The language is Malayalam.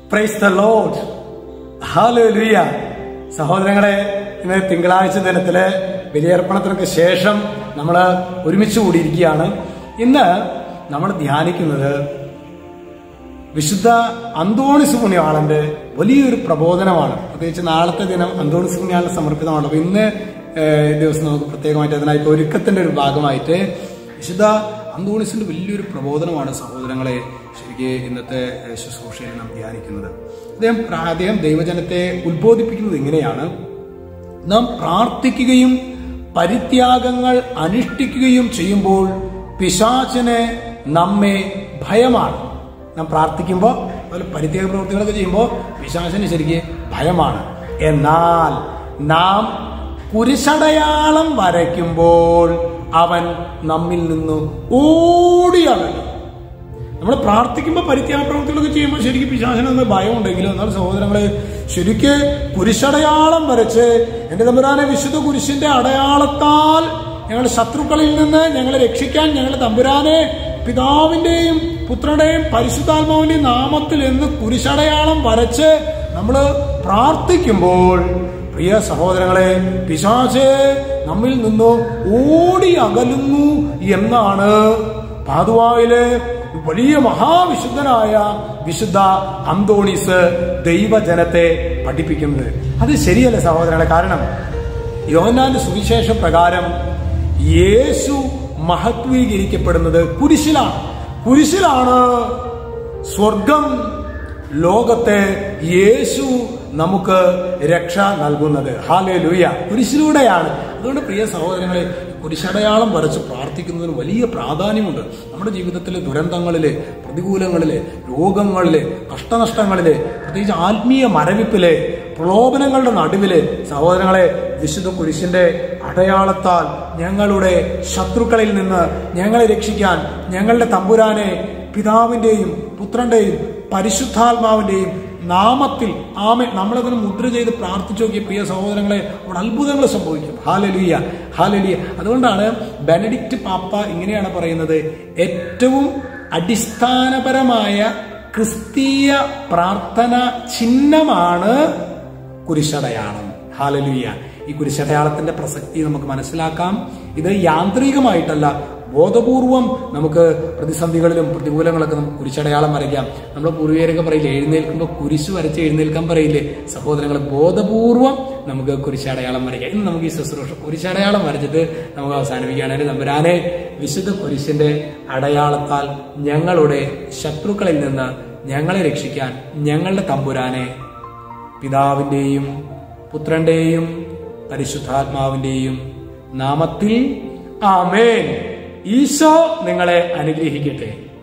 പ്രൈസ് ദ ലോഡ് ഹാലൂയ സഹോദരങ്ങളെ ഇന്ന് തിങ്കളാഴ്ച ദിനത്തിലെ ബലിയർപ്പണത്തിനൊക്കെ ശേഷം നമ്മൾ ഒരുമിച്ച് കൂടിയിരിക്കുകയാണ് ഇന്ന് നമ്മൾ ധ്യാനിക്കുന്നത് വിശുദ്ധ അന്തോണിസ് പുണ്യാളന്റെ വലിയൊരു പ്രബോധനമാണ് പ്രത്യേകിച്ച് നാളത്തെ ദിനം അന്തോണിസ് പുണ്യാളിന് സമർപ്പിതമാണ് അപ്പൊ ഇന്ന് ഏഹ്, ദിവസം നമുക്ക് പ്രത്യേകമായിട്ട് അതിനായിട്ട് ഒരുക്കത്തിന്റെ ഒരു ഭാഗമായിട്ട് വിശുദ്ധ അന്തോണിസിന്റെ വലിയൊരു പ്രബോധനമാണ് സഹോദരങ്ങളെ ശരിക്ക് ഇന്നത്തെ ഏഹ്, ശുശ്രൂഷയിൽ നാം ധ്യാനിക്കുന്നത് അദ്ദേഹം പ്രാ- അദ്ദേഹം ദൈവജനത്തെ ഉത്ബോധിപ്പിക്കുന്നത് ഇങ്ങനെയാണ് നാം പ്രാർത്ഥിക്കുകയും പരിത്യാഗങ്ങൾ അനുഷ്ഠിക്കുകയും ചെയ്യുമ്പോൾ പിശാചിന് നമ്മെ ഭയമാണ് നാം പ്രാർത്ഥിക്കുമ്പോൾ അതുപോലെ പരിത്യാഗ പ്രവൃത്തികളൊക്കെ ചെയ്യുമ്പോൾ പിശാചിന് ശരിക്ക് ഭയമാണ് എന്നാൽ നാം കുരിശടയാളം വരയ്ക്കുമ്പോൾ അവൻ നമ്മിൽ നിന്ന് ഓടിയകലും നമ്മൾ പ്രാർത്ഥിക്കുമ്പോൾ പരിത്യാഗ പ്രവൃത്തികളൊക്കെ ചെയ്യുമ്പോൾ ശരിക്കും പിശാചനെന്ന് ഭയം ഉണ്ടെങ്കിലും എന്നാൽ സഹോദരങ്ങളെ ശരിക്ക് കുരിശടയാളം വരച്ച് എന്റെ തമ്പുരാനെ വിശുദ്ധ കുരിശിന്റെ അടയാളത്താൽ ഞങ്ങളുടെ ശത്രുക്കളിൽ നിന്ന് ഞങ്ങളെ രക്ഷിക്കാൻ ഞങ്ങളുടെ തമ്പുരാനെ പിതാവിന്റെയും പുത്രന്റെയും പരിശുദ്ധാത്മാവിന്റെയും നാമത്തിൽ എന്ന് കുരിശടയാളം വരച്ച് നമ്മൾ പ്രാർത്ഥിക്കുമ്പോൾ പ്രിയ സഹോദരങ്ങളെ പിശാച് നമ്മിൽ നിന്ന് ഓടി അകലുന്നു എന്നാണ് പാതുവായിലെ വലിയ മഹാവിശുദ്ധനായ വിശുദ്ധ അന്തോണീസ് ദൈവജനത്തെ പഠിപ്പിക്കുന്നത് അത് ശരിയല്ല സഹോദരങ്ങളെ കാരണം യോഹന്നാന്റെ സുവിശേഷ പ്രകാരം യേശു മഹത്വീകരിക്കപ്പെടുന്നത് കുരിശിലാണ് കുരിശിലാണ് സ്വർഗം ലോകത്തെ യേശു നമുക്ക് രക്ഷ നൽകുന്നത് ഹാലേ ലൂയ കുരിശിലൂടെയാണ് അതുകൊണ്ട് പ്രിയ സഹോദരങ്ങളെ കുരിശടയാളം വരച്ച് പ്രാർത്ഥിക്കുന്നതിന് വലിയ പ്രാധാന്യമുണ്ട് നമ്മുടെ ജീവിതത്തിലെ ദുരന്തങ്ങളിലെ പ്രതികൂലങ്ങളിലെ രോഗങ്ങളിലെ കഷ്ടനഷ്ടങ്ങളിലെ പ്രത്യേകിച്ച് ആത്മീയ മരവിപ്പിലെ പ്രലോഭനങ്ങളുടെ നടുവിലെ സഹോദരങ്ങളെ വിശുദ്ധ കുരിശിന്റെ അടയാളത്താൽ ഞങ്ങളുടെ ശത്രുക്കളിൽ നിന്ന് ഞങ്ങളെ രക്ഷിക്കാൻ ഞങ്ങളുടെ തമ്പുരാനെ പിതാവിന്റെയും പുത്രന്റെയും പരിശുദ്ധാത്മാവിന്റെയും നാമത്തിൽ ആമെ നമ്മളതിന് മുദ്ര ചെയ്ത് പ്രാർത്ഥിച്ചു നോക്കിയ പ്രിയ സഹോദരങ്ങളെ അവിടെ അത്ഭുതങ്ങൾ സംഭവിക്കും ഹാലലിയ ഹാലലിയ അതുകൊണ്ടാണ് ബെനഡിക്റ്റ് പാപ്പ ഇങ്ങനെയാണ് പറയുന്നത് ഏറ്റവും അടിസ്ഥാനപരമായ ക്രിസ്തീയ പ്രാർത്ഥന ചിഹ്നമാണ് കുരിശടയാളം ഹാലലുയ്യ ഈ കുരിശടയാളത്തിന്റെ പ്രസക്തി നമുക്ക് മനസ്സിലാക്കാം ഇത് യാന്ത്രികമായിട്ടല്ല ബോധപൂർവം നമുക്ക് പ്രതിസന്ധികളിലും പ്രതികൂലങ്ങളൊക്കെ നമുക്ക് കുരിശടയാളം വരയ്ക്കാം നമ്മൾ പൂർവീകരൊക്കെ പറയില്ലേ എഴുന്നേൽക്കുമ്പോൾ കുരിശ് വരച്ച് എഴുന്നേൽക്കാൻ പറയില്ലേ സഹോദരങ്ങൾ ബോധപൂർവം നമുക്ക് കുരിശടയാളം വരയ്ക്കാം ഇന്ന് നമുക്ക് ഈ ശുശ്രൂഷ കുരിശടയാളം വരച്ചിട്ട് നമുക്ക് അവസാനിപ്പിക്കുകയാണെങ്കിൽ നമ്പരാനെ വിശുദ്ധ കുരിശിന്റെ അടയാളത്താൽ ഞങ്ങളുടെ ശത്രുക്കളിൽ നിന്ന് ഞങ്ങളെ രക്ഷിക്കാൻ ഞങ്ങളുടെ തമ്പുരാനെ പിതാവിന്റെയും പുത്രന്റെയും പരിശുദ്ധാത്മാവിന്റെയും നാമത്തിൽ ആമേൻ ഈശോ നിങ്ങളെ അനുഗ്രഹിക്കട്ടെ